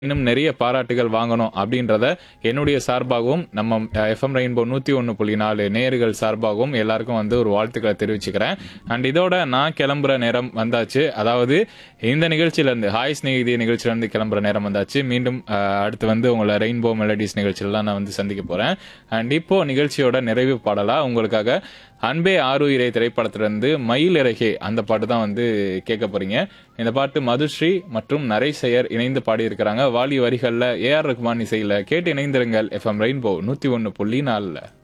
இன்னும் நிறைய பாராட்டுகள் வாங்கணும் அப்படின்றத என்னுடைய சார்பாகவும் நம்ம எஃப்எம் ரெயின்போ நூத்தி ஒன்று புள்ளி நாலு நேயர்கள் சார்பாகவும் எல்லாருக்கும் வந்து ஒரு வாழ்த்துக்களை தெரிவிச்சுக்கிறேன் அண்ட் இதோட நான் கிளம்புற நேரம் வந்தாச்சு அதாவது இந்த நிகழ்ச்சியில இருந்து ஹாய் ஸ்நேகிதி நிகழ்ச்சியில இருந்து கிளம்புற நேரம் வந்தாச்சு மீண்டும் அஹ், அடுத்து வந்து உங்களை ரெயின்போ மெலடிஸ் நிகழ்ச்சியில நான் வந்து சந்திக்க போறேன் அண்ட் இப்போ நிகழ்ச்சியோட நிறைவு பாடலா உங்களுக்காக அன்பே ஆறுயிரை திரைப்படத்திலிருந்து மயில் இறகே அந்த பாட்டு தான் வந்து கேட்க போறீங்க இந்த பாட்டு மதுஸ்ரீ மற்றும் நரேசையர் இணைந்து பாடியிருக்கிறாங்க வாலி வரிகள்ல ஏஆர் ரஹ்மான் இசையில கேட்டு இணைந்திருங்கள் எஃப்எம் ரெயின்போ நூத்தி ஒன்னு புள்ளி நாலுல